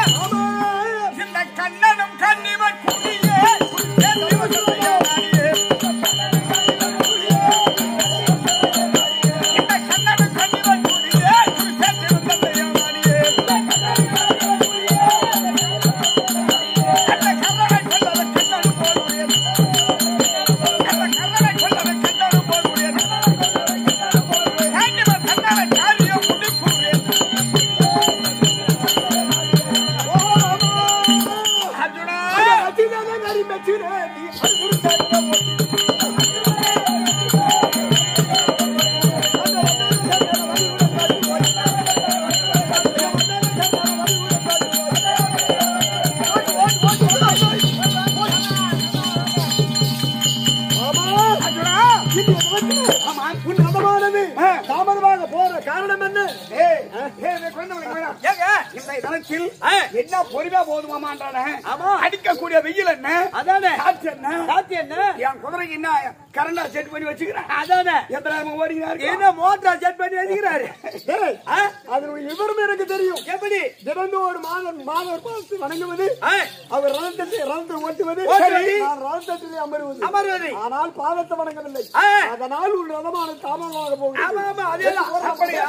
ஆமா. இந்த கண்ணனும் கண்ணிவன் குடியே குடியே சிவசக்தியாடியே. இந்த கண்ணனும் கண்ணிவன் குடியே குடியே சிவசக்தியாடியே. அந்த கர்ணனை கொல்லவன் கண்ணனும் போல் அந்த கர்ணனை கொல்லவன் கண்ணனும் போல் கண்ணிவன் கண்ணனை காரியம் முடிக்குவேன் அர்ஜுனா அச்சிதான கரி மெச்சிரே நீ அன்புரு சைவம் அர்ஜுனா ஆமா, உன் ரதமானது தாமதமாக போற காரணம் என்ன ஏய், ஏய், இந்த குழந்தைகளுக்கு வேணாம். ஏங்க, இந்த தளத்தில் என்ன பொறுமையா போதுமாமான்றானே? அடிக்கக்கூடிய வெயில் என்ன அதானே காற்று என்ன சாத்தி என்ன என் குதிரைக்கு என்ன கரண்டா செட் பண்ணி வச்சுக்கிறேன் அதானே எத்தனை ஓடிக்கிறாரு என்ன மோட்டார் செட் பண்ணி வச்சுக்கிறாரு அதனுடைய விவரம் எனக்கு தெரியும் எப்படி தினந்தோறும் மாதம் மாதம் பார்த்து வணங்குவது அவர் ரதத்தை ரதத்தை ஓட்டுவது ஓட்டுவது. நான் ரதத்திலே அமருவது அமர்வது. ஆனால் பாதத்தை வணங்கவில்லை ஆ. அதனால் உன் ரதமான தாமதமாக போகும் ஆமா ஆமா அதேதான் அப்படியா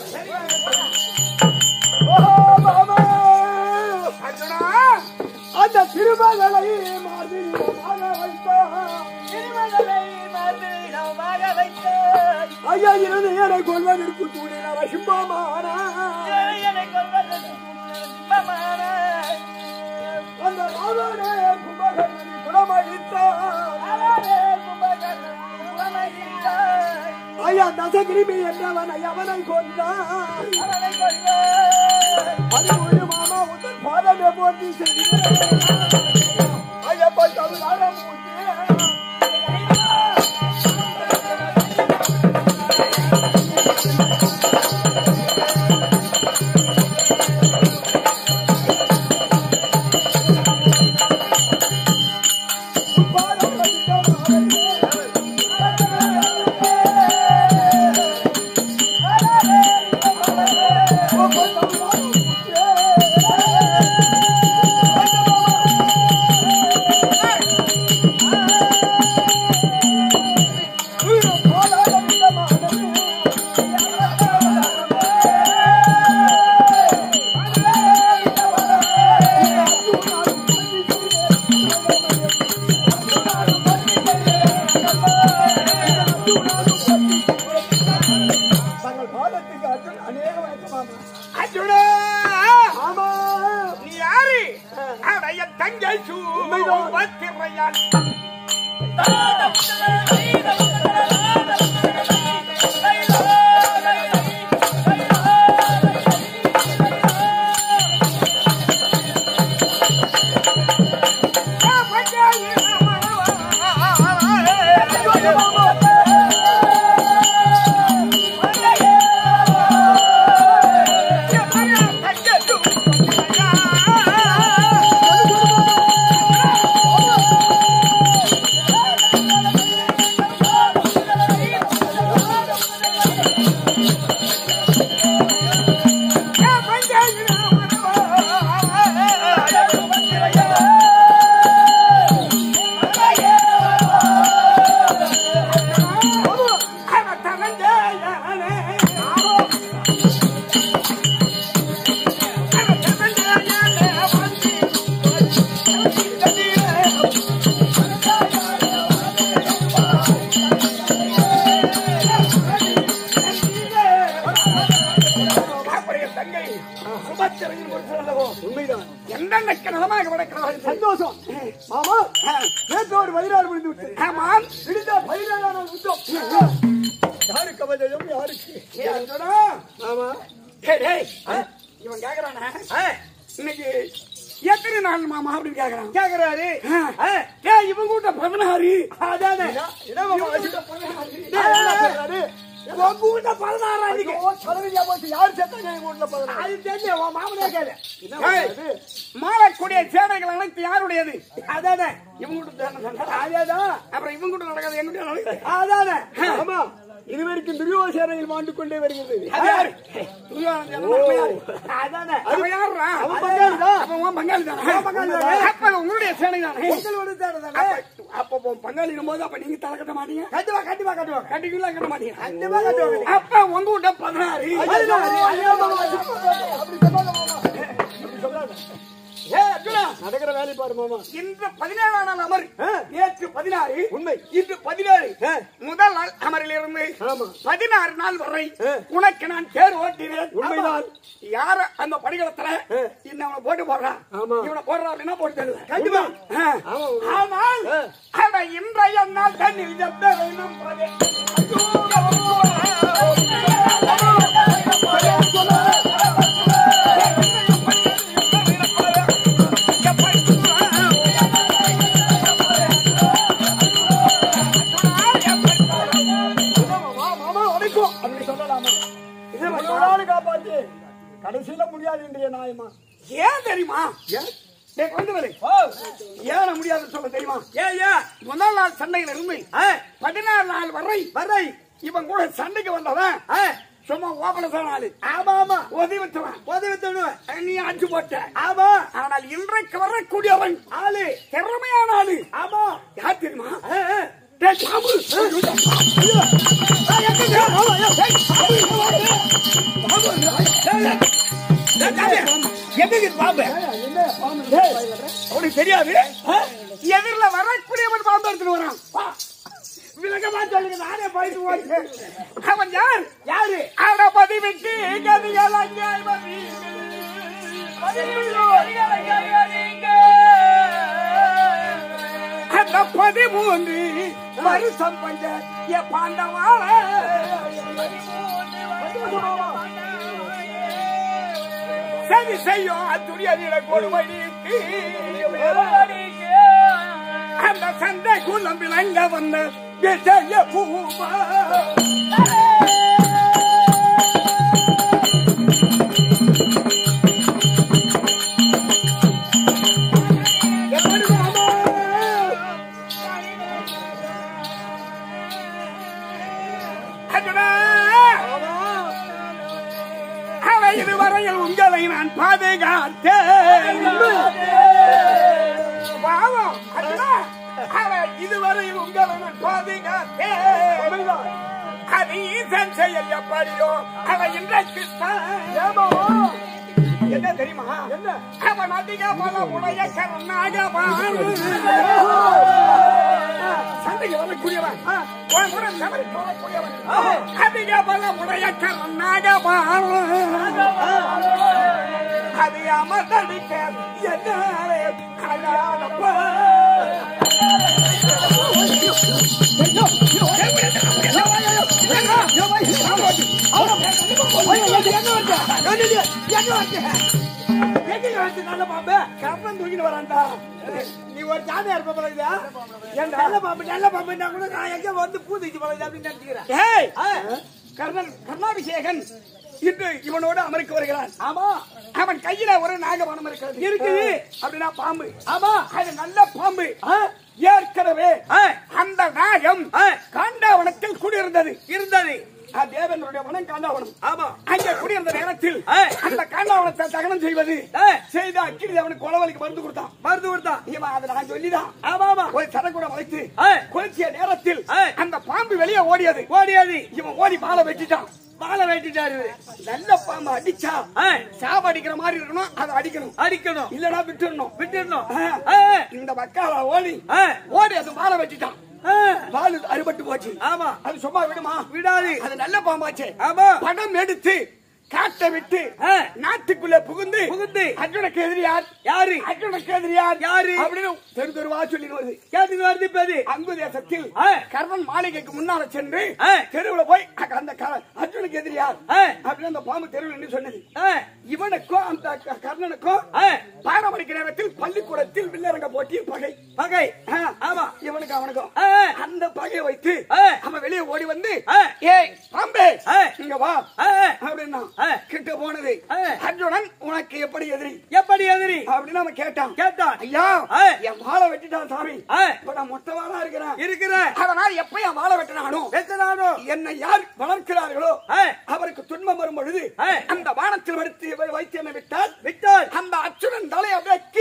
அர்ஜுனா அந்த திருமகளை மாதிரியாக வைத்தார் ஐயா இருந்து என்னை கொள்வதற்கு தூணின வசிம்பமானா அந்த ராவணே கும்பகர்ணனை குணமளித்தார் ஐயா தசகிரிமி என்றவனை அவனை கொண்டார் அது ஒரு மாமா உங்கள் பாதமே போட்டி ஐயப்பா தமிழாரம் தங்கள் பாதத்துக்கு அர்ஜுன் அநேக வணக்கமாமா அர்ஜுனா ஆமா நீ யாரு அடைய தங்கை உண்மைதான். சூத்திரையான் தங்கை சுபத்திரையில் ஒரு சொல்லவோ உண்மைதான் எந்தெந்த நலமாக விளக்கிறார்கள் சந்தோஷம் மாமா நேற்றோடு பதினாறு முடிந்து விட்டு ஆமாம் இடிந்த பதினேழான யுத்தம் யாருக்கு அவஜயம் யாருக்கு ஏ அர்ஜுனா ஆமா டேய், டேய், இவன் கேக்குறானே இன்னைக்கு எத்தனை நாள் மாமா அப்படின்னு கேக்குறான் கேக்குறாரு ஏய் இவன் கூட்ட பதினாறு அதானே என்ன மாமா வச்சுட்ட பதினாறு உன் கூட்ட பதினாறா இன்னைக்கு தலைவியா போச்சு யார் செத்தாங்க எங்க வீட்டுல பதினாறு அது தெரிஞ்சு உன் மாமனே கேளு என்ன ஏய், அது? மாறக்கூடிய சேனைகள் அனைத்து யாருடையது அதானே இவன் கூட்ட சேனை தானே. அதேதான் அப்புறம் இவன் கூட்ட நடக்காது எங்கிட்ட நடக்குது அதானே ஆமா இதுவரைக்கும் துரியோசனையில் மாண்டு கொண்டே வருகிறது அது யாரு? துரியோதனன் சேனை நம்ம யாரு? அதானே அவன் யாருடா? அவன் பங்காளிதான். பங்காளி தானே பங்காளி தானே. அப்ப அது உங்களுடைய சேனை தானே உங்களோட தேடுதானே? அப்ப அப்ப உன் பங்காளிடும் போது அப்ப நீங்க தலை கட்ட மாட்டீங்க கட்டுவா கட்டுவா கட்டுவா கட்டிக்கலாம் கட்ட மாட்டீங்க கண்டிப்பா கட்டுவாங்க. அப்ப உங்க கிட்ட பதினாறு பதினாறு. ஐயோ, மாமா, அப்படி சொல்லாத மாமா. அப்படி சொல்லாத. ஏ அர்ஜுனா நடக்கிற வேலை பாரு மாமா இன்று பதினேழாம் நாள் அமர் ஆ. நேற்று பதினாறு உண்மை. இன்று பதினேழு ஆ. முதல் நாள் அமரில் இருந்து ஆமா. பதினாறு நாள் வரை ஆ. உனக்கு நான் தேர் ஓட்டினேன் உண்மைதான். யார அந்த படிகளத்துல ஆ. இன்னும் அவனை போட்டு போடுறான் ஆமா. இவனை போடுறான் அப்படின்னா போட்டு தருவேன் கண்டிப்பா. ஆ. ஆமா, உண்மை. ஆனால் ஆ. அவன் இன்றைய நாள் தண்ணில் ஜப்த வேணும் போதே. மாமா, மாமா உடைக்கும் அப்படி சொல்லலாமா இது மற்றவராலும் காப்பாத்து கடைசியில முடியாது இன்றைய நாயமா ஏன் தெரியுமா டேய், கொண்டு வரு. ஏன் முடியாதுன்னு சொல்ல தெரியுமா ஏன் ஏன் முதல் நாள் சண்டையில இருந்து பதினாறு நாள் வரை வரை இவன் கூட சண்டைக்கு வந்தவன் சும்மா ஓபன சொன்னாலு ஆமா ஆமா உதவித்தவன் உதவித்தவனுவன் நீ அஞ்சு போட்ட ஆமா ஆனால் இன்றைக்கு வரக்கூடியவன் ஆளு திறமையான ஆளு ஆமா யார் தெரியுமா ஆ, ஆ. டேய், பாம்பு. டேய், ஜாதி, எங்க இது பாம்பு என்ன பாம்பு டேய், அவனுக்கு தெரியாது எதிரில வரக்கூடியவன் பாம்பு எடுத்துட்டு வரான் வா. விலகமா சொல்லுங்க நானே போயிட்டு ஓடுறேன். அவன் யார் யாரு அவனை பதிவிட்டு கதிகள் அங்கே அந்த பதிமூன்று வருஷம் பஞ்ச என் பாண்டவாள சரி செய்யும் அத்துரியதில கொடுமடிக்கு அந்த சண்டை குள்ளம் விளங்க வந்த விஜய பூமா எப்படி மாமா? அர்ஜுனா! அவை இதுவரையில் உங்களை நான் பாதுகாத்தேன் பாவம் அர்ஜுனா! அவை இதுவரையில் உங்களை நான் பாதுகாத்தேன் அது ஈசன் செயல் எப்படியோ அவை இன்றைக்கு தான். என்ன தெரியுமா என்ன அவன் அதிக பல உடைய கருணாக சண்டைக்கு வரக்கூடியவன் உன் கூட தவறி போகக்கூடியவன் அதிக பல உடைய கருணாக அது அமர்ந்தடிக்க என்னாலே அழாதப்பா நல்ல பாம்பு கப்பன் தூக்கிட்டு வரான்டா நீ ஒரு சாமியா இருப்ப பழகுதா ஏன்டா? நல்ல பாம்பு நல்ல பாம்புன்னா கூட நான் எங்க வந்து பூதிச்சு பழகுது அப்படின்னு நினைச்சுக்கிறேன் ஏய் ஆ, கர்ணன் கர்ணாபிஷேகன் இன்று இவனோடு அமர்க்க வருகிறான் ஆமா அவன் கையில ஒரு நாகபானம் இருக்கிறது இருக்குது அப்படின்னா பாம்பு ஆமா அது நல்ல பாம்பு ஆ, ஏற்கனவே ஆ, அந்த நாகம் ஆ. காண்டாவனத்தில் குடியிருந்தது இருந்தது ஆ, தேவனுடைய வனம் காண்டாவனம் ஆமா அங்கே குடியிருந்த நேரத்தில் ஆ. அந்த காண்டாவனத்தை தகனம் செய்வது ஆ. செய்த அக்கினி தேவனுக்கு கொலவலிக்கு மருந்து கொடுத்தான் மருந்து கொடுத்தான் இவன் அதை நான் சொல்லிதான் ஆமா ஆமா ஒரு சரக்குட வளைத்து ஆ. குளிச்சிய நேரத்தில் ஆ. அந்த பாம்பு வெளியே ஓடியது ஓடியாது இவன் ஓடி பாலை வெட்டிட்டான் மாலை வெட்டிட்டாரு நல்ல பாம்பு அடிச்சா ஆ, சாவு அடிக்கிற மாதிரி இருக்கணும் அதை அடிக்கணும் அடிக்கணும் இல்லனா விட்டுடணும் விட்டுடணும் ஆ. ஆ, இந்த வக்கால ஓடி ஆ, ஓடி அது பாலை வெட்டிட்டான் ஆ, பால் அறுபட்டு போச்சு ஆமா அது சும்மா விடுமா விடாது அது நல்ல பாம்பாச்சே ஆமா படம் எடுத்து காட்டை விட்டு ஆ. நாட்டுக்குள்ள புகுந்து புகுந்து. அர்ஜுனுக்கு எதிரி யார் யாரு அர்ஜுனுக்கு எதிரி யார் யாரு? அப்படின்னு தெரு தெருவா சொல்லி வருது கேட்டுக்கு வருது பேரு அங்கு தேசத்தில் ஆ. கர்ணன் மாளிகைக்கு முன்னால சென்று ஆ. தெருவுல போய் அங்க அந்த க- அர்ஜுனுக்கு எதிரி யார் ஆ. அப்படின்னு அந்த பாம்பு தெருவில் நின்னு சொன்னது ஆ, இவனுக்கும் அந்த க- கர்ணனுக்கும் ஆ, பாரமணிக்க நேரத்தில் பள்ளிக்கூடத்தில் வில்லரங்க போட்டி பகை பகை ஆ. ஆமா இவனுக்கு அவனுக்கும் ஆ, ஆ, அந்த பகையை வைத்து ஆ. அவன் வெளியே ஓடி வந்து ஆ. ஏய் பாம்பே ஆ. இங்க வா ஆ, ஆ, அப்படின்னா ஆ. கிட்ட போனது ஆ. அர்ஜுனன் உனக்கு எப்படி எதிரி எப்படி எதிரி அப்படின்னு அவன் கேட்டான் கேட்டான் ஐயா ஆ. என் வாழை வெட்டிட்டான் சாமி ஆ. இப்ப நான் மொத்த வாழா இருக்கிறேன் இருக்கிற அதனால் எப்ப என் வாழை வெட்டினானோ எத்தனானோ என்னை யார் வளர்க்கிறார்களோ ஆ. அவருக்கு துன்பம் வரும் பொழுது ஆ. அந்த வானத்தில் வைத்து வைத்து என்னை விட்டால் விட்டால் அந்த அச்சுடன் தலை அப்படியே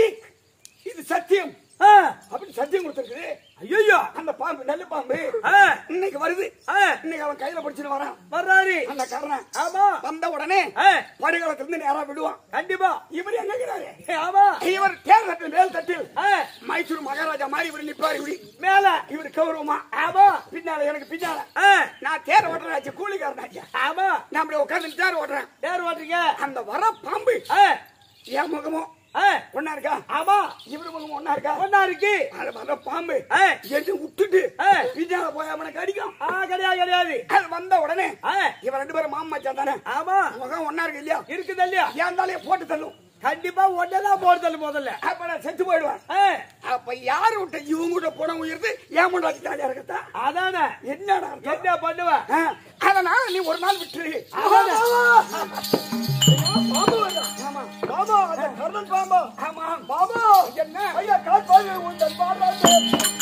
சத்தியம் ஆ, அப்படி சத்தியம் கொடுத்திருக்குது ஐயையோ அந்த பாம்பு நல்ல பாம்பு ஆ, இன்னைக்கு வருது ஆ, இன்னைக்கு அவன் கையில பிடிச்சிட்டு வரான் வர்றாரு அந்த காரணம் ஆமா வந்த உடனே ஆ, படுகளத்துல இருந்து நேரா விடுவான் கண்டிப்பா இவர் எங்க இருக்கிறாரு ஆமா இவர் தேர் தட்டில் மேல் தட்டில் ஆ, மைசூர் மகாராஜா மாதிரி இவர் நிப்பாரு இப்படி மேல இவர் கௌரவமா ஆமா பின்னால எனக்கு பின்னால ஆ, நான் தேர் ஓட்டுறாச்சு கூலிக்காரனாச்சு ஆமா நான் அப்படி உட்கார்ந்து தேர் ஓட்டுறேன் யார் ஓட்டுறீங்க அந்த வர பாம்பு ஆ, என் முகமும் ஆ, ஒன்னா இருக்கா ஆமா இவரு முகமும் ஒன்னா இருக்கா ஒன்னா இருக்கு அது வர பாம்பு ஆ, எது விட்டுட்டு ஆ. பின்னால போய் அவனை கடிக்கும் ஆ, கிடையாது கிடையாது அது வந்த உடனே ஆ, இவன் ரெண்டு பேரும் மாமா மச்சான் தானே ஆமா முகம் ஒன்னா இருக்கு இல்லையா இருக்குது இல்லையா ஏன் தலையை போட்டு தள்ளும் கண்டிப்பா ஒன்னதான் போடுதல் முதல்ல அப்ப நான் செத்து போயிடுவேன் ஆ, அப்ப யாரு விட்ட இவங்க கூட போன உயிர்த்து ஏன் முன்னாடி ஜாலியா இருக்கத்தா அதானே என்னடா அர்த்தம்? என்ன பண்ணுவ ஆ, அதனால நீ ஒரு நாள் விட்டுரு அதானே. பாம்பு வேண்டாம். ஆமா பாபா அந்த கர்ணன் பாம்பா ஆமா பாபா என்ன ஐயா காட்பாடு உங்கள் பாராட்டு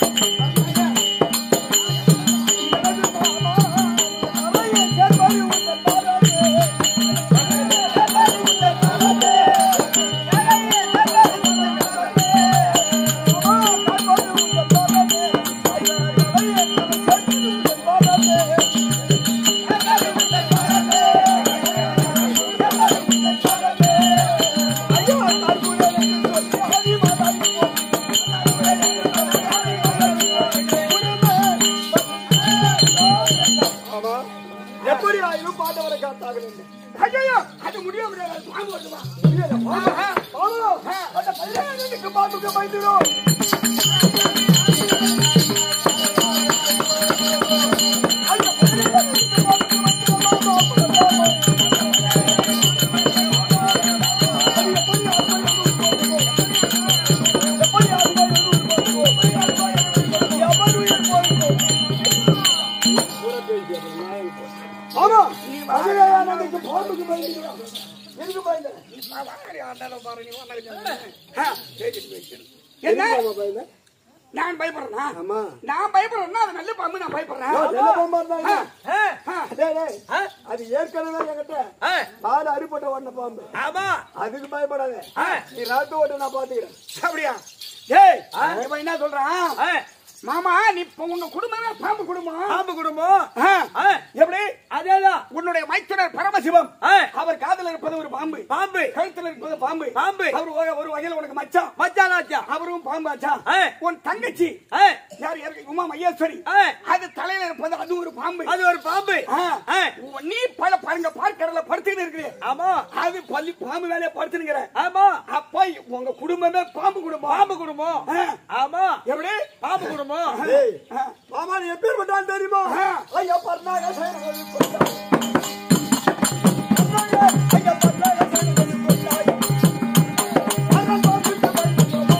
எப்படி ஆயினும் பாண்டவரை காத்தாக வேண்டும் ஐயோ அது முடிய முடியாது பாம்பு வருதுமா அந்த பையனுக்கு பாம்புக்கு பயந்துடும் ஆமா அஜயானந்துக்கு பாம்புக்கு பயந்துடும் எதுக்கு பயந்துடும் என்ன பாம்பா பயந்தேன் நான் பயப்படுறேனா ஆமா நான் பயப்படுறேன்னா அது நல்ல பாம்பு நான் பயப்படுறேன் நல்ல பாம்பா இருந்தாங்க ஆ, டேய், டேய், அது ஏற்கனவே என்கிட்ட கால அடிப்பட்ட ஓடின பாம்பு ஆமா அதுக்கு பயப்படாத ஆ. நீ ராத்து ஓட்ட நான் பாத்துக்கிறேன் அப்படியா ஏய் இவன் என்ன சொல்றான் மாமா நீ இப்ப உங்க குடும்பமே பாம்பு குடும்பம் பாம்பு குடும்பம் ஆ, எப்படி அதேதான் உன்னுடைய மைத்துனர் பரமசிவம் ஆ. அவர் காதுல இருப்பது ஒரு பாம்பு பாம்பு கழுத்துல இருப்பது பாம்பு பாம்பு. அவர் ஒரு- ஒரு வகையில உனக்கு மச்சான் மச்சானாச்சா அவரும் பாம்பு ஆச்சா ஆ. உன் தங்கச்சி ஆ, யார் யாருக்கு உமா மையேஸ்வரி ஆ. அது தலையில இருப்பது அது ஒரு பாம்பு அது ஒரு பாம்பு ஆ. ஆ, உன் நீ பல பாருங்க பார்க்கடல படுத்துக்கிட்டு இருக்குது ஆமா அது பள்ளி பாம்பு வேலையை படுத்துனுங்கிற ஆமா அப்ப உங்க குடும்பமே பாம்பு குடும்பம் பாம்பு குடும்பம் ஆ. ஆமா எப்படி பாம்பு குடும்பம் ஆ. மாமா நீ எப்படி பண்ணாலும் தெரியுமா ஆ. ஐயா பர்ணாக சேனல் கொண்டாய். பர்ணாக, ஐயா பர்ணாக சேனல் கொண்டாய். அண்ணன் பாம்புக்கு பயந்துடும்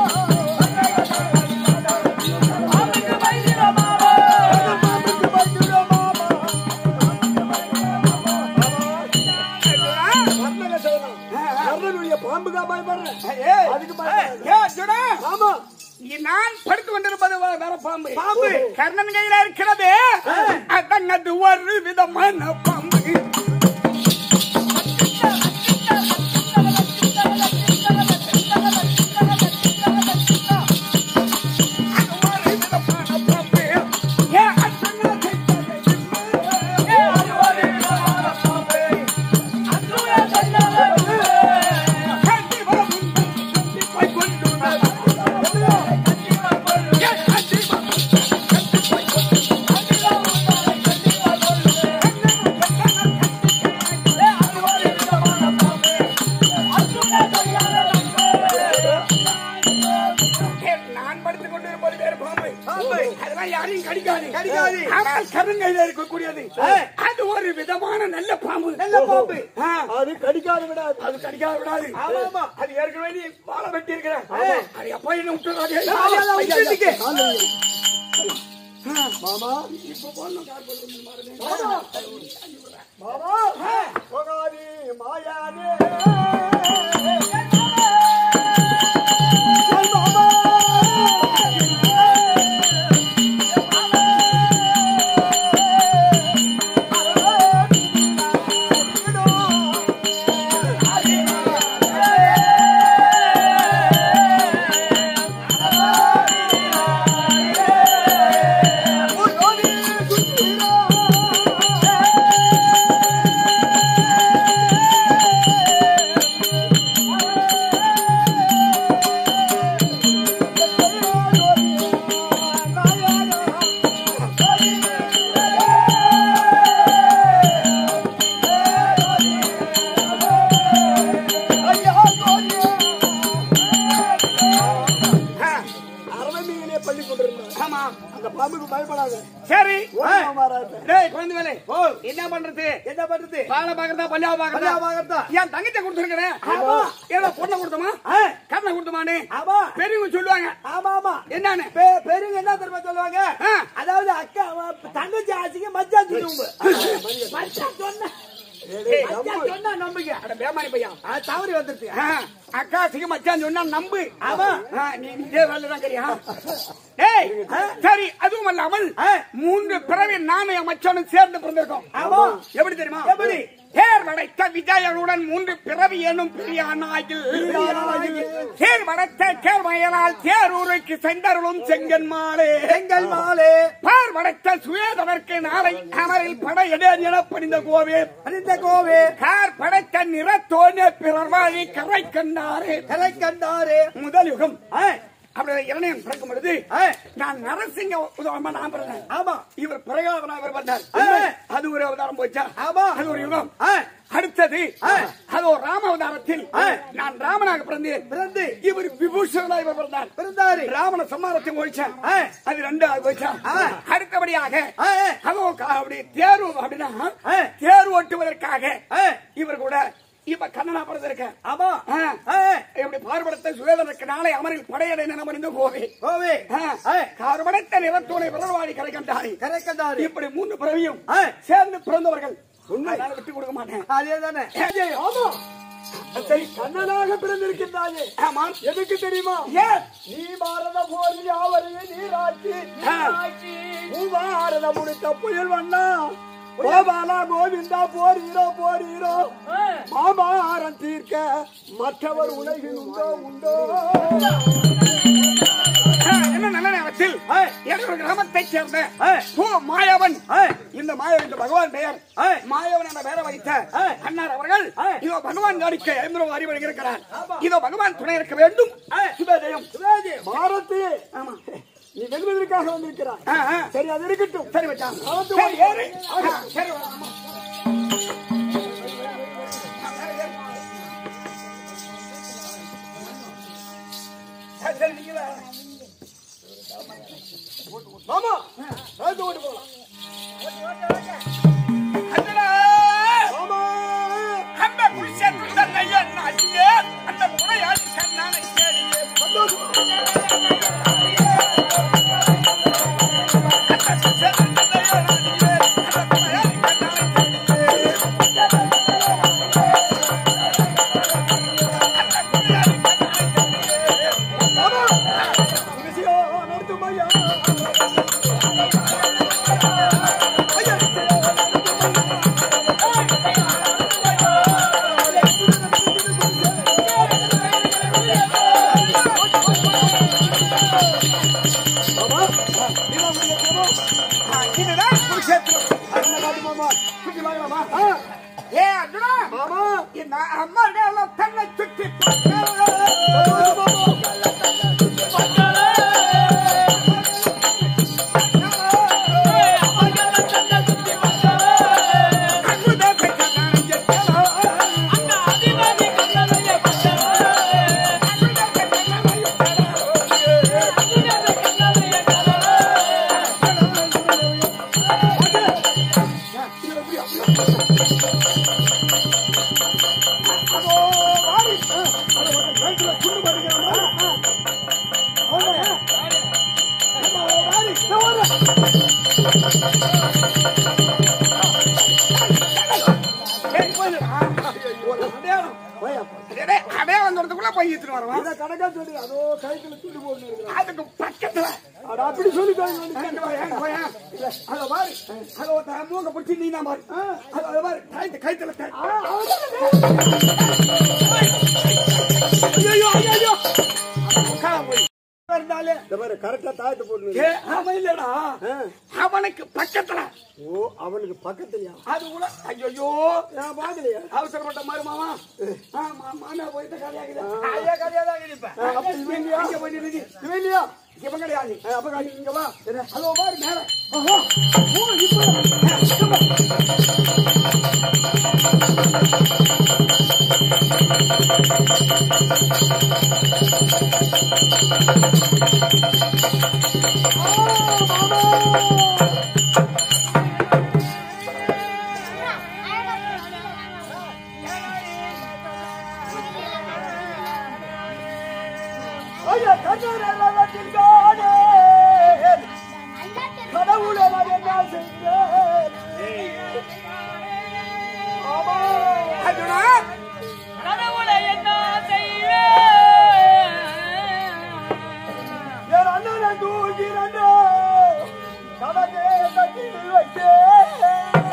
மாமா. பாம்புக்கு பயந்துடும் மாமா. அண்ணன் பாம்புக்கு பயந்துடும் மாமா. பர்ணாக சேனல். கர்ணனுடைய பாம்புக்கா பயப்படுறேன் ஏய், அதுக்கு பயப்படாத. ஏய், ஜுடா, ஆமா நான் படுத்து கொண்டிருப்பது வே- வேற பாம்பு பாம்பு. கர்ணன் கையில இருக்கிறது அதங்கது ஒரு விதமான பாம்பு அது ஒரு விதமான பாம்பு. ஏன் அர்ச்சனை செய்தது? ஏன் அது ஒரு விதமான பாம்பு. அர்ச்சனை செய்தது. கண்டிப்பா உண்டு, கண்டிப்பா கொண்டு நான் படுத்துக் கொண்டிருப்பது வேறு பாம்பு பாம்பு. அதெல்லாம் யாரையும் கடிக்காது கடிக்காது. ஆனால் கருங்கையில இருக்கக்கூடியது ஆ. அது ஒரு விதமான நல்ல பாம்பு நல்ல பாம்பு. ஆ. அது கடிக்காது விடாது அது கடிக்காத விடாது ஆமா, ஆமா. அது ஏற்கனவே நீ வாழ வெட்டி இருக்கிற ஆமா. அது எப்ப என்ன விட்டுறாது ஐயா, ஐயா, விட்டுட்டீங்க. ஐயா, மாமா இப்ப போடணும் கார் போடணும் பாருங்க. மாமா மாமா போகாதி மாயானே என் மாமா அந்த பாம்புக்கு பயப்படாத சரி ஓடிவா மாறாத. டேய் குழந்தை வேலை என்ன பண்றது என்ன பண்றது பாலை பாக்குறதா பல்லாவை பல்லாவை பாக்குறதா பாக்குறதா? என் தங்கத்தை கொடுத்துருக்கிறேன் ஆமா. ஏதோ பொண்ணை கொடுத்தோமா ஆ. கண்ணை கொடுத்தோமானே ஆமா பெரியவங்க சொல்லுவாங்க ஆமா ஆமா என்னன்னு பெ- பெரியவங்க என்ன தெரியுமா சொல்லுவாங்க ஆ. அதாவது அக்கா அவ தங்கச்சி ஆச்சுக்கு மச்சான் சொல்லுவாங்க மச்சான் சொன்னா மச்சான் சொன்னா நம்புங்க அட பேமானி பையன் அது தவறி வந்துருச்சு ஆ, அக்கா சிங்க மச்சான் சொன்னா நம்பு ஆமா. ஆ, நீ இதே வேலை தான் கரியா டேய் சரி அதுவும் அல்லாமல் ஆ. மூன்று பிறவி நானும் என் மச்சானும் சேர்ந்து பிறந்திருக்கோம் ஆமா. எப்படி தெரியுமா எப்படி? தேர் வளைத்த விஜயனுடன் மூன்று பிறவி எனும் பிரியானாயில் பிரியானாயில். தேர் வளைத்த தேர் வயலால் தேரூருக்கு சென்றருளும் செங்கன் மாலே எங்கள் மாலே பார் வளைத்த சுயதவர்க்கு நாளை அமரில் படை எடேன் என பணிந்த கோவே அறிந்த கோவே கார் படைத்த நிறத்தோனே பிறர் வாழி கரை கண்டாரே கலை கண்டாரே முதல் யுகம் ஆ, அப்படி இளைஞன் பிறக்கும் பொழுது ஆ, நான் நரசிங்க உதவமா நான் பிறந்தேன் ஆமா இவர் பிரகலாதனா இவர் வந்தார் ஆ. அது ஒரு அவதாரம் போச்சா ஆமா. அது ஒரு யுகம் ஆ, அடுத்தது ஆ. அது ஒரு ராம அவதாரத்தில் ஆ. நான் ராமனாக பிறந்தேன் பிறந்து இவர் விபூஷணா இவர் பிறந்தார் பிறந்தாரு ராவண சம்மாரத்தை ஒழிச்சான் ஆ. அது ரெண்டாவது போச்சா ஆ. அடுத்தபடியாக ஆ, ஆ. அதோ கா- அப்படி தேர்வு அப்படின்னா ஆ. தேர் ஓட்டுவதற்காக ஆ. இவர் கூட இப்ப கண்ணனா பிறந்திருக்க ஆமா ஆ. ஆ, இப்படி பார்வடத்தை சுவேதனுக்கு நாளை அமரில் படையடை நினைமறிந்து கோவை கோவே ஆ, கார்படத்த நிறத்தோனை பிறர்வாடி கரை கண்டாரி கரை கண்டாரு இப்படி மூன்று பிறவியும் ஆ. சேர்ந்து பிறந்தவர்கள் உண்மை. அதனால விட்டு கொடுக்க மாட்டேன் அதே தானே ஆமா சரி கண்ணனாக பிறந்திருக்கின்றாயே ஆமா எதுக்கு தெரியுமா ஏன் நீ பாரத போரில் யாவரையும் நீராட்சி நீராட்சி. மூவாரத முடித்த புயல் வண்ணா கோபாலா கோவிந்தா போரீரோ போரீரோ மாமாரம் தீர்க்க மற்றவர் உலகில் உண்டோ உண்டோ ஆ, என்ன நல்ல நேரத்தில் ஆ. என்னோட கிராமத்தைச் சேர்ந்த ஆ. ஓ மாயவன் ஆ. இந்த மாயவன் இந்த பகவான் பெயர் ஆ. மாயவன் என்ற பெயரை வைத்த ஆ. அன்னார் அவர்கள் ஆ. இதோ பகவான் காணிக்க எந்திரம் அறிவு இருக்கிறார் ஆமா. இதோ பகவான் துணை இருக்க வேண்டும் ஆ. சுபேதயம் சிவாஜி பாரதி ஆமா நீ வெல்வதற்காக வந்திருக்கிறாய் ஆ, ஆ. சரி அது இருக்கட்டும் சரி வச்சான் அவத்து சரி ஏறு ஆ, சரி ஆமா. சரி, சரி, நீங்க வா. மாமா அது ஓடி போலாம் அண்ணா, மாமா அந்த குடிசைக்கு தன்னை என் அடியே, அந்த முறையால் கண்ணானை கேளியே. விஷயம் நடத்தும் ஐயா இதுதான் குருஷேத்திரம். மாமா சுத்தி வாங்கலாமா? ஆ, ஏ அர்ஜுனா, மாமா இந்த அம்மா எல்லாம் தன்னை சுற்றி பார்க்க. அங்குதான் கண்ணானை எட்டலாம். ஏய், போயிடுடா. அடையாளம் போய் அப்பா. அடே, அடே வந்துறதுக்குள்ள போய் இழுத்துட்டு வரவா? இதை கணக்கா சொல்லி அதோ கைக்குள்ள துண்டு போட்டு இருக்கிறான். அதுக்கு பக்கத்துல அட அப்படி சொல்லிட்டாங்க அங்க வா, அங்க வா. அத பாரு. அத ஒரு மூங்க பிடிச்சி நீ தான் பாரு. அத அத பாரு. கைத்து, கைத்துல கை. ஐயையோ, ஐயையோ. உட்கார போய். இருந்தாலே இந்த மாதிரி கரெக்டா தாயத்தை போட்டு ஏ, அவன் இல்லடா. அவனுக்கு பக்கத்துல ஓ அவனுக்கு பக்கத்துலயா அது கூட ஐயோ நான் பாக்கலையா அவசரப்பட்ட மாதிரி மாமா ஆ, மா- மாமா போயிட்டு கதையாகுது ஐயா கதையாதான் இருப்பேன் அப்ப இவன் இல்லையா இங்க போய் நில்லு. இவன் இல்லையா இவன் கிடையாது ஆ, அப்ப காட்டி இங்க வா அதோ பாரு மேல ஆஹா. ஓ, இப்ப. ஆ. ஐயா கண்ணரத்தில் காணே கடவுளை நான் என்ன செய்கிறேன் ஆமா அர்ஜுனா கடவுளை என்ன செய்வேன் என் அண்ணனை தூக்கிறேன் கணக்கே கட்டி வைத்தேன்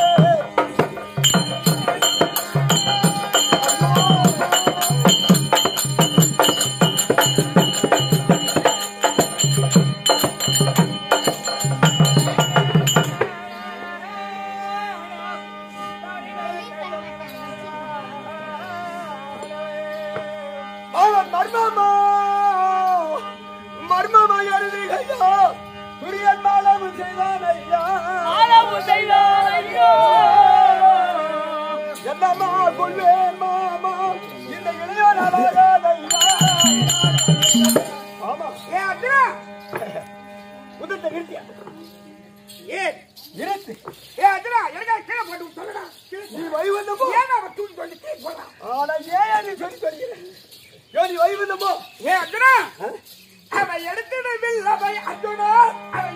அவன் மர்மமா மர்மமா எழுதுகையா துரியன் மாலம் செய்தான் ஐயா அளவு செய்தார் ஐயோ என்னம்மா கொள்வேன் மாமா இந்த இளையோராகாதையா ஆமா ஏ அர்ஜுனா உதத்தை நிறுத்தியா ஏ நிறுத்து ஏ அர்ஜுனா எனக்கு கீழே போட்டு சொல்லுடா நீ வைவந்தமோ ஏன் அவன் தூக்கி சொல்லி கீழே போடுறான் ஆனா ஏன் நீ சொல்லி சொல்கிறேன் ஏன் நீ வைவந்தமோ ஏ அர்ஜுனா அவன் எடுத்துடவில் அவை அர்ஜுனா அவன்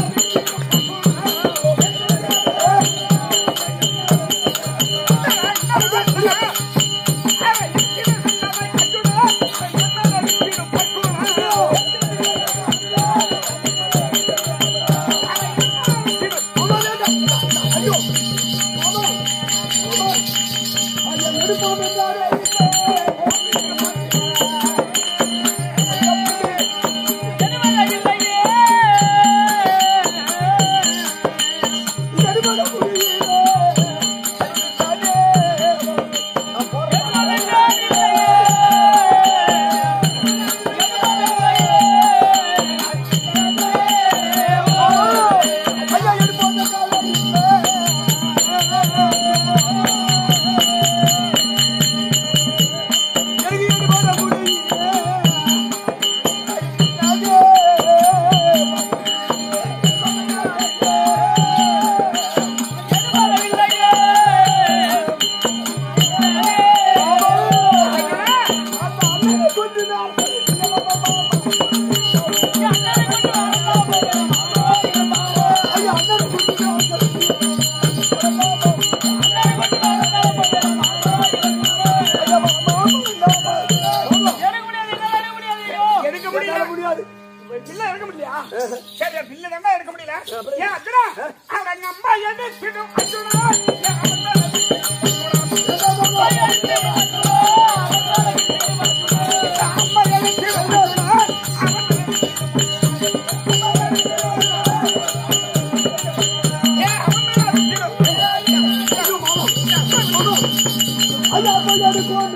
எடுக்க முடியல முடியாது பிள்ளை எடுக்க முடியலையா சரி பிள்ளை தானே எடுக்க முடியல ஏன் அர்ஜுனா அவங்க அம்மா எடுத்துடும் அர்ஜுனா என் அம்மா அம்மா எடுத்துடும் அர்ஜுனா ஏன் அம்மா ஐயா போய் எடுக்கோம்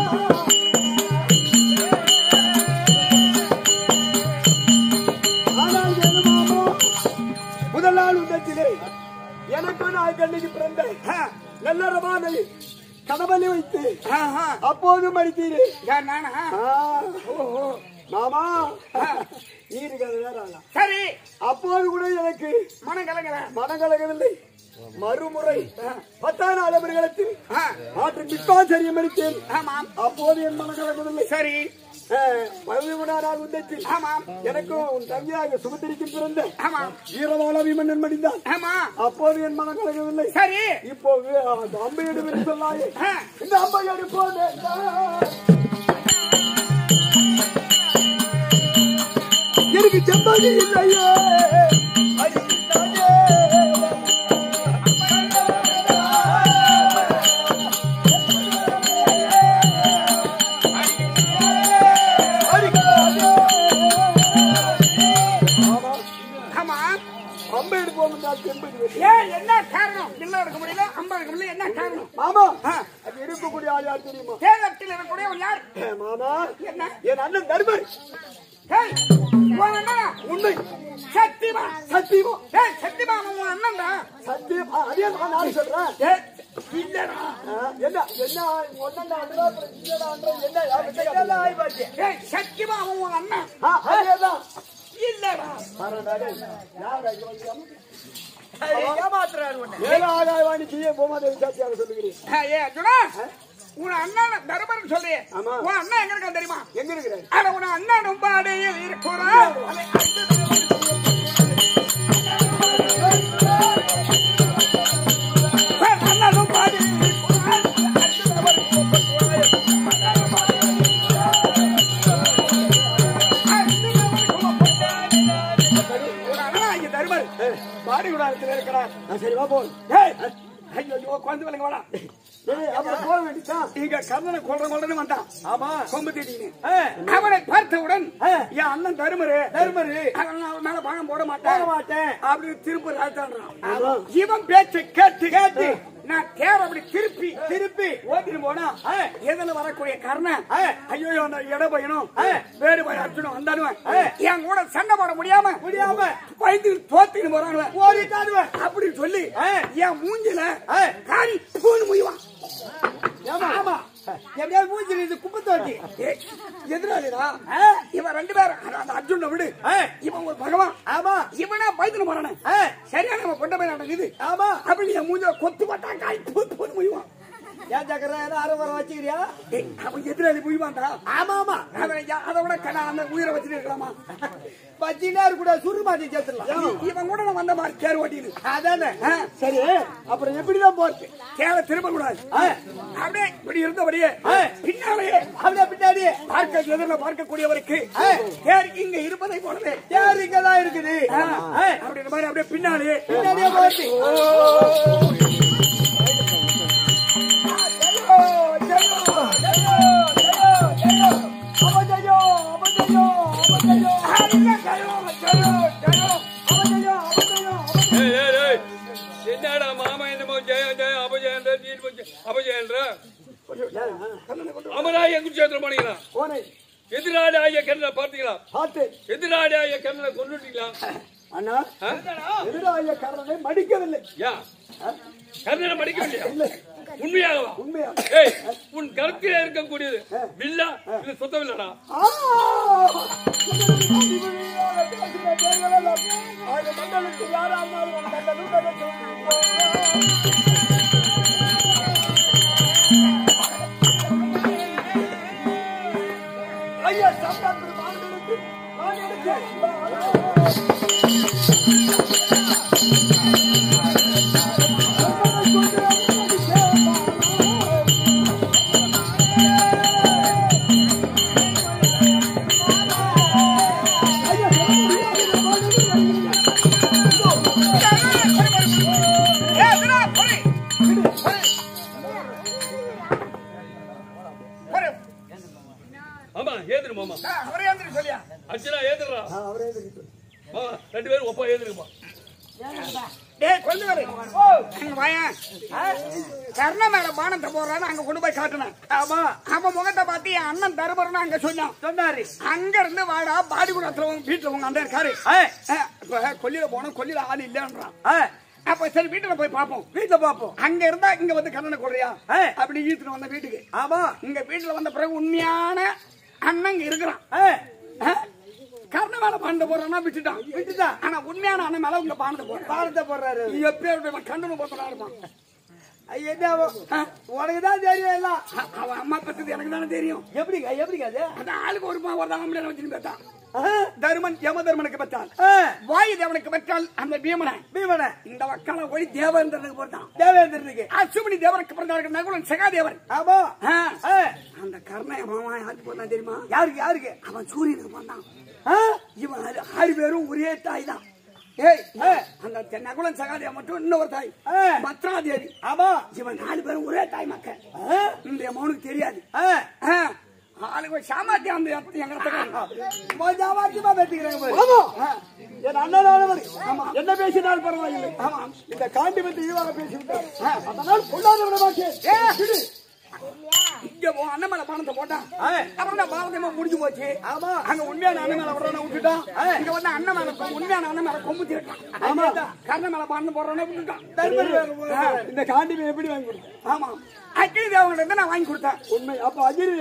ஆனால் என் மாமா முதல் நாள் உதத்திலே எனக்கு நான் கண்ணுக்கு பிறந்த நல்லறமான கணவனை வைத்து ஆஹா அப்போது மடித்தீரே யார் நானா ஓஹோ மாமா நீருக்கு அது வேற ஆளா? சரி அப்போது கூட எனக்கு மனம் கலங்கல மனம் கலகவில்லை மறுமுறை பத்தாம் நாள் அவர்களுக்கு ஆ, ஆற்று பிப்பாச்சரியம் அளித்தேன் ஆமாம் அப்போது என் மனம் கலகவில்லை சரி பதிமூணாம் உந்தத்தில் ஆமாம் எனக்கும் உன் தம்பியாக சுமத்திரிக்கும் பிறந்த ஆமாம் வீரவாள விமன்னன் மடிந்தான் ஆமா அப்போது என் மனம் கலகவில்லை சரி இப்போ வே- அந்த அம்பையடு என்று சொல்லாயே ஆ, இந்த அம்பையடு போனே எனக்கு செம்பாதி இல்லையே அடித்தாயே. ஆமா. ஆமா அம்பையடு போகும்போது செம்படி ஏன் என்ன காரணம் பிள்ளை எடுக்க முடியல அம்மா எடுக்க முடியல என்ன காரணம் ஆமா ஆ. அது இருக்கக்கூடிய ஆள் யார் தெரியுமா தேர்தல் இருக்கக்கூடியவன் யார் ஏ, மாமா என்ன என் அண்ணன் தர்மர் ஏய், உன் அண்ணனா? உண்மை சத்தியமா சத்தியமா ஏய் சத்தியமா அவன் உன் அண்ணன்டா சத்தியம் ஆ, அதே நான் நாளைக்கு சொல்றேன் ஏய், இல்லடா ஆ, என்ன என்ன ஒன்னா அன்றா அப்புறம் இல்லடா அன்றா என்ன யாருக்கு ஆகி போச்சு ஏய் சத்தியமா அவன் உன் அண்ணன் ஆ, அதேதான் இல்லடா பரவாயில்லை. யார் அது வந்து? ஏழு ஆகாயவாணி கீழே போமாதேவி சாத்தியாக சொல்லுகிறேன் ஏய் அர்ஜுனா உன் அண்ணன் தர்மன் சொல்றியே ஆமா. உன் அண்ணன் எங்க இருக்கான் தெரியுமா எங்க இருக்கிறாரு அட உன் அண்ணனும் பாடையில் இருக்கிறான் அதை உன் அண்ணனும் பாடையில் இருக்கிறான். உன் அண்ணன் இங்க தர்மர் பாடி குடாரத்தில் இருக்கிறான் நான் சரி வா போ ஏய், ஐயோ ஐயோ, குழந்தை விலங்கு வேணாம் ஏய் அப்புறம் போக வேண்டியதான் இங்க கர்ணனை கொல்ற கொல்றன்னு வந்தான் ஆமா கொம்பு திடீர்னு ஆ, அவனை பார்த்தவுடன் ஆ. என் அண்ணன் தருமரு தருமரு. அவன் அவன் மேல பணம் போட போக மாட்டேன் மாட்டேன் அப்படின்னு திருப்பி ராஜான்றான் ஆமா. இவன் பேச்சை கேட்டு கேட்டு நான் தேர் அப்படி திருப்பி திருப்பி ஓட்டிட்டு போனா ஆ. எதில் வரக்கூடிய கர்ணன் ஆ. ஐயோ அந்த இட பையனும் ஆ. வேறு பையன் அர்ஜுனும் வந்தானுவன் ஆ. என் கூட சண்டை போட முடியாம முடியாம பயந்து தோத்தின்னு போறானுவன் ஓடிட்டாடுவேன் அப்படின்னு சொல்லி ஆ. என் மூஞ்சில ஆ. காரி பூன்னு முய்வான் ஆமா ஆமா எப்படியாவது மூஞ்சில் இது குப்பை தோட்டி ஏய், எதிராளிடா ஆ. இவன் ரெண்டு பேரும் அந்த- அந்த அர்ஜுன விடு ஆ. இவன் ஒரு பகவான் ஆமா இவனா பயத்துல போறானே ஆ. சரியான நம்ம பொண்ட போய் நடக்குது ஆமா அப்படி என் மூஞ்ச கொத்து பார்த்தா காய் பூத்து போது முய்வான் ஏன் சக்கர அரை வர வச்சுக்கிறியா ஏய், அவன் எதிராளி முய்வான்டா ஆமா ஆமா அவன் யா- அதை விட கடை அந்த உயிரை வச்சுட்டு இருக்கலாமா பச்சினா கூட சுரு மாட்டி சேர்த்துடலாம் இவன் கூட நான் வந்த மாதிரி கேர் ஓட்டினு அதானே ஆ. சரி அப்புறம் எப்படிதான் போறது கேர திரும்ப கூடாது ஆ. அப்படியே இப்படி இருந்தபடியே ஆ. பின்னாலே அப்படியே பின்னாடி பார்க்க எதிரில் பார்க்கக்கூடியவருக்கு ஆ. தேர் இங்க இருப்பதை போலவே யார் இங்கதான் இருக்குது ஆ. ஆ. அப்படின்ற மாதிரி அப்படியே பின்னாலே பின்னாடியே போறது ஏய், ஏய், ஏய். என்னடா மாமா என்னமோ ஜெயம் ஜெயம் அபஜயன்ற தீர்ப்பு அபஜயன்ற அமராய குருச்சேத்திரம் பண்ணீங்களா போனே எதிராளி ஆகிய கண்ணனை பார்த்தீங்களா பார்த்து எதிராளி ஆகிய கண்ணனை கொண்டுட்டீங்களா அண்ணா எதிராய காரணனை மடிக்கவில்லை யா கண்ணனை மடிக்கவில்லையா உண்மையாகவா உண்மையா ஏய் உன் கருத்தில் இருக்கக்கூடியது வில்லா இது சுத்தம் இல்லடா ஆ! அது மண்டலத்து யாரா இருந்தாலும் உன் கண்டனும் கண்டனும். ஐயா சப்தாத்திரி மாநிலத்து மாநிலத்து ஆமா ஏதுரு மாமா அவரே வந்து சொல்லியா அர்ச்சனா ஏதுறா அவரே இருக்கு. மாமா ரெண்டு பேரும் ஒப்பா ஏதுருமா டேய் கொல்லுவாரு அங்க வாயேன் கர்ண மேல பானத்தை போடுறான்னு அங்க கொண்டு போய் காட்டினேன் ஆமா அவன் முகத்தை பார்த்து என் அண்ணன் தருமருன்னு அங்க சொன்னான் சொன்னாரு அங்க இருந்து வாடா பாடிகுடத்துல உங்க வீட்டுல உங்க அண்ணன் இருக்காரு ஆ. ஆ, இப்ப கொல்லியில போனோம் கொல்லியில ஆள் இல்லன்றான் ஆ, அப்ப சரி வீட்டுல போய் பாப்போம் வீட்டுல பாப்போம் அங்க இருந்தா இங்க வந்து கண்ணனை கொள்றியா ஆ. அப்படி ஈத்துட்டு வந்த வீட்டுக்கு ஆமா இங்க வீட்டுல வந்த பிறகு உண்மையான அண்ணன் இங்க இருக்கிறான் ஆ, ஆ? கர்ண மேல பானத்தை போடுறான்னா விட்டுட்டான் விட்டுட்டான். ஆனா உண்மையான அண்ணன் மேல உங்க பானத்தை போடுறான் பாலத்தை போடுறாரு நீ எப்பயும் கண்டனம் போத்தனா இருப்பான் ஐயா, என்ன அவன்? உனக்கு தான் தெரியும் எல்லாம் அ- அவன் அம்மா பத்தது எனக்கு தானே தெரியும் எப்படிங்க எப்படிங்க அது அந்த ஆளுக்கு ஒரு ஒரு ஆம்பளை வச்சுன்னு பெற்றான் ஆ, தருமன் யம தருமனுக்கு பெற்றான் ஆ, வாயு தேவனுக்கு பெற்றால் அந்த பீமனை பீமனை இந்த வக்கால போய் தேவேந்திரனுக்கு போட்டான் தேவேந்திரனுக்கு அசுமணி தேவனுக்கு பிறந்தார்கள் நகுலன் சகாதேவன் ஆமா ஆ. ஆ, அந்த கர்ண மாமா யாருக்கு போட்டான் தெரியுமா யாருக்கு யாருக்கு அவன் சூரியனுக்கு போட்டான் ஆ, இவன் ஆறு- ஆறு பேரும் ஒரே தாய் தான் ஏய் ஆ, அந்த தெ- நகுலன் சகாதேவன் மட்டும் இன்னொரு தாய் ஆ. பத்ராதேவி ஆமா இவன் நாலு பேரும் ஒரே தாய் மக்கள் ஆ, இந்த மௌனுக்கு தெரியாது ஆ, ஆ. ஆளுங்க சாமாத்தியம் அந்த இடத்துல எங்க இடத்துக்கு கொஞ்சம் அவாச்சியமா பேசிக்கிறாங்க பாரு. ஆ, என் அண்ணனானவர் என்ன பேசினால் பரவாயில்லை ஆமா இந்த காண்டி பற்றி இதுவாக பேசிவிட்டார் அதனால் கொண்டாட விட மாட்டேன் ஏய், இங்க போ அண்ணன் மேல பானத்தை போட்டான் ஆ. அப்புறம் தான் பாரதமா முடிஞ்சு போச்சு ஆமா. அங்க உண்மையான அண்ணன் மேல விடுறவன விட்டுட்டான் இங்க வந்து அண்ணன் மேல கொ- உண்மையான அண்ணன் மேல கொம்பு தீர்ட்டான் ஆமா. கர்ண மேல பானம் போடுறவன விட்டுட்டான் தர்மர் வேற போறாரு. இந்த காண்டி எப்படி வாங்கி கொடுத்தேன் ஆமா அக்கினி தேவங்கிட்ட இருந்து நான் வாங்கி கொடுத்தேன் உண்மை அப்ப அஜிரி தேவன்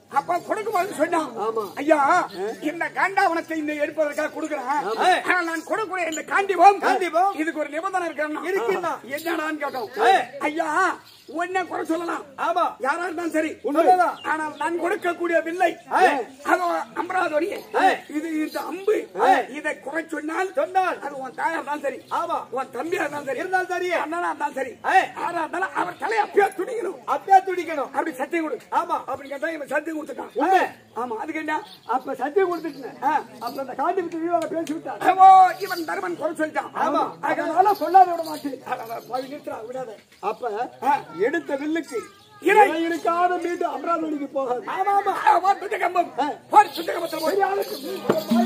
அப்ப கொடுக்கும்போது சொன்னான் ஆமா. ஐயா இந்த காண்டாவனத்தை இந்த எடுப்பதற்காக கொடுக்குறேன் ஆனா நான் கொடுக்கக்கூடிய இந்த காண்டிபம் காண்டீபம்? இதுக்கு ஒரு நிபந்தனை இருக்கிறேன் இருக்குன்னா? என்னடான்னு கேட்டோம் ஏய். ஐயா உன்னை குறை சொல்லலாம் ஆமா யாரா இருந்தாலும் சரி உண்மைதான். ஆனால் நான் கொடுக்கக்கூடிய வில்லை ஏய். அதோ அமராவதி ஏய். இது இந்த அம்பு ஏய். இதை குறை சொன்னால் சொன்னால் அது உன் தாயா இருந்தாலும் சரி ஆமா உன் தம்பியா இருந்தாலும் சரி இருந்தாலும் சரி அண்ணனா இருந்தாலும் சரி ஏய். யாரா இருந்தாலும் அவர் தலையை அப்படியே துணிக்கணும் அப்படியே துடிக்கணும் அப்படி சத்தியம் கொடு ஆமா அப்படி கேட்டா இவன் சத்தியம் கொடுத்துட்டான் உண்மை. ஆமா அதுக்கு என்ன அப்ப சத்தியம் கொடுத்துட்டேன் ஆ. அப்ப அந்த காண்டி விட்டு வீவாக பேசி விட்டார் அவோ இவன் தருமன் குறை சொல்லிட்டான் ஆமா அதனால சொல்லாத விட மாட்டேன் அட, அட, பாவி, நிறுத்துடா, விடாத அப்ப ஆ. எடுத்த வில்லுக்கு இறை. இறை இருக்காத மீண்டும் அமராவதிக்கு போகாது ஆமா ஆமா ஆ, வா, சுத்த கம்பம் போய் சுத்த கம்பத்துல போய்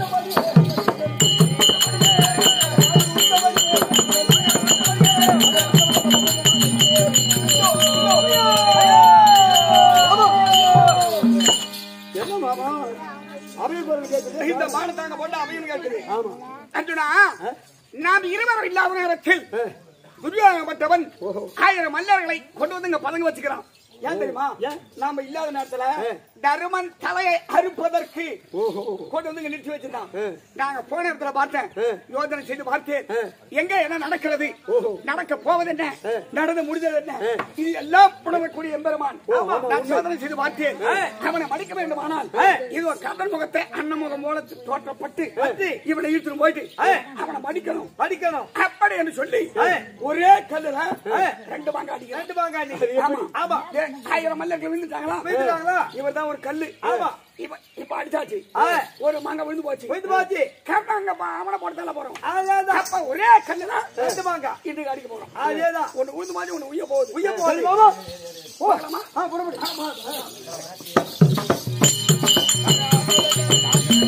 என்ன மாமா அவைய குரல் கேட்குது இந்த மானத்தாங்க போட்டு அவையும் கேட்குது ஆமா அர்ஜுனா நாம் இருவரும் இல்லாத நேரத்தில் துரியோகப்பட்டவன் ஆயிரம் மல்லர்களை கொண்டு வந்து இங்க பதங்க வச்சுக்கிறான் ஏன் தெரியுமா ஏன்? நாம இல்லாத நேரத்துல தருமன் தலையை அறுப்பதற்கு கொண்டு வந்து இங்க நிறுத்தி வச்சிருந்தான் நாங்க போன இடத்துல பார்த்தேன் யோசனை செய்து பார்த்தேன் எங்க என்ன நடக்கிறது நடக்க போவது என்ன நடந்து முடிஞ்சது என்ன இது எல்லாம் உணரக்கூடிய எம்பெருமான் நான் சோதனை செய்து பார்த்தேன் அவனை மடிக்க வேண்டுமானால் இது ஒரு கதன் முகத்தை அண்ணன் முகம் போல தோற்றப்பட்டு இவனை இழுத்துட்டு போயிட்டு அவனை மடிக்கணும் படிக்கணும் அப்படி என்று சொல்லி ஒரே கல்லுல ரெண்டு மாங்க அடிக்க ரெண்டு வாங்க அன்னைக்கு. ஆமா ஆமா ஏ, ஆயிரம் மல்லர்கள் விழுந்துட்டாங்களா விழுந்துட்டாங்களா? இவர் தான் ஒரு கல்லு ஆமா. இப்ப இப்ப அடிச்சாச்சு ஆ. ஒரு மாங்க விழுந்து போச்சு விழுந்து போச்சு. கரெக்டா அங்க பா- அவனை போட்டு தள்ள போறோம் அதேதான் அப்ப ஒரே கல்லுல ரெண்டு வாங்க இன்னைக்கு அடிக்க போறோம் அதேதான் ஒண்ணு விழுந்து மாதிரி ஒண்ணு உய்ய போகுது உய்ய போகுது. சரி, மாமா. போகலாமா ஆ புறப்படு ஆமா.